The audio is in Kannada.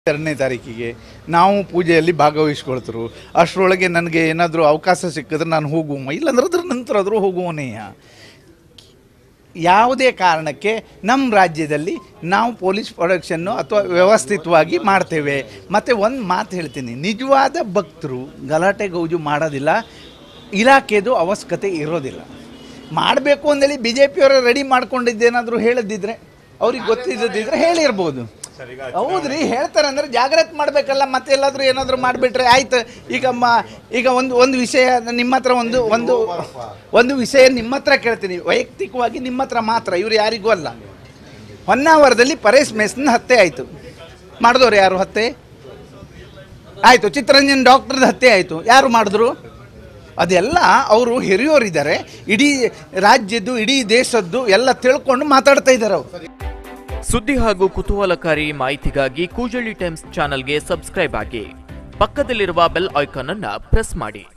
ಎರಡನೇ ತಾರೀಕಿಗೆ ನಾವು ಪೂಜೆಯಲ್ಲಿ ಭಾಗವಹಿಸ್ಕೊಳ್ತರು ಅಷ್ಟರೊಳಗೆ ನನಗೆ ಏನಾದರೂ ಅವಕಾಶ ಸಿಕ್ಕಿದ್ರೆ ನಾನು ಹೋಗುವ ಇಲ್ಲಾಂದ್ರೆ ಅದ್ರ ನಂತರ ಆದರೂ ಹೋಗುವನೇಯ ಯಾವುದೇ ಕಾರಣಕ್ಕೆ ನಮ್ಮ ರಾಜ್ಯದಲ್ಲಿ ನಾವು ಪೊಲೀಸ್ ಪ್ರೊಡಕ್ಷನ್ನು ಅಥವಾ ವ್ಯವಸ್ಥಿತವಾಗಿ ಮಾಡ್ತೇವೆ ಮತ್ತು ಒಂದು ಮಾತು ಹೇಳ್ತೀನಿ ನಿಜವಾದ ಭಕ್ತರು ಗಲಾಟೆ ಗೌಜು ಮಾಡೋದಿಲ್ಲ ಇಲಾಖೆದು ಅವಶ್ಯಕತೆ ಇರೋದಿಲ್ಲ ಮಾಡಬೇಕು ಅಂದೇಳಿ ಬಿ ಜೆ ಪಿಯವರು ರೆಡಿ ಮಾಡ್ಕೊಂಡಿದ್ದೇನಾದರೂ ಹೇಳಿದ್ದಿದ್ರೆ ಅವ್ರಿಗೆ ಗೊತ್ತಿದ್ದಿದ್ರೆ ಹೇಳಿರ್ಬೋದು ಹೌದ್ರಿ ಹೇಳ್ತಾರೆ ಅಂದ್ರೆ ಜಾಗ್ರತೆ ಮಾಡಬೇಕಲ್ಲ ಮತ್ತೆ ಎಲ್ಲಾದರೂ ಏನಾದರೂ ಮಾಡಿಬಿಟ್ರೆ ಆಯ್ತು ಈಗ ಮ ಈಗ ಒಂದು ಒಂದು ವಿಷಯ ನಿಮ್ಮ ಹತ್ರ ಒಂದು ಒಂದು ಒಂದು ವಿಷಯ ನಿಮ್ಮ ಹತ್ರ ಕೇಳ್ತೀನಿ ವೈಯಕ್ತಿಕವಾಗಿ ನಿಮ್ಮ ಹತ್ರ ಮಾತ್ರ ಇವ್ರು ಯಾರಿಗೂ ಅಲ್ಲ ಹೊನ್ನಾವರದಲ್ಲಿ ಪರೇಶ್ ಮೆಸ್ನ ಹತ್ಯೆ ಆಯಿತು ಮಾಡಿದವ್ರು ಯಾರು ಹತ್ಯೆ ಆಯಿತು ಚಿತ್ತರಂಜನ್ ಡಾಕ್ಟರ್ದ ಹತ್ಯೆ ಆಯಿತು ಯಾರು ಮಾಡಿದ್ರು ಅದೆಲ್ಲ ಅವರು ಹಿರಿಯೋರಿದ್ದಾರೆ ಇಡೀ ರಾಜ್ಯದ್ದು ಇಡೀ ದೇಶದ್ದು ಎಲ್ಲ ತಿಳ್ಕೊಂಡು ಮಾತಾಡ್ತಾ ಇದ್ದಾರೆ ಅವರು ಸುದ್ದಿ ಹಾಗೂ ಕುತೂಹಲಕಾರಿ ಮಾಹಿತಿಗಾಗಿ ಕೂಜಳ್ಳಿ ಟೈಮ್ಸ್ ಚಾನೆಲ್ಗೆ ಸಬ್ಸ್ಕ್ರೈಬ್ ಆಗಿ ಪಕ್ಕದಲ್ಲಿರುವ ಬೆಲ್ ಐಕಾನ್ ಅನ್ನ ಪ್ರೆಸ್ ಮಾಡಿ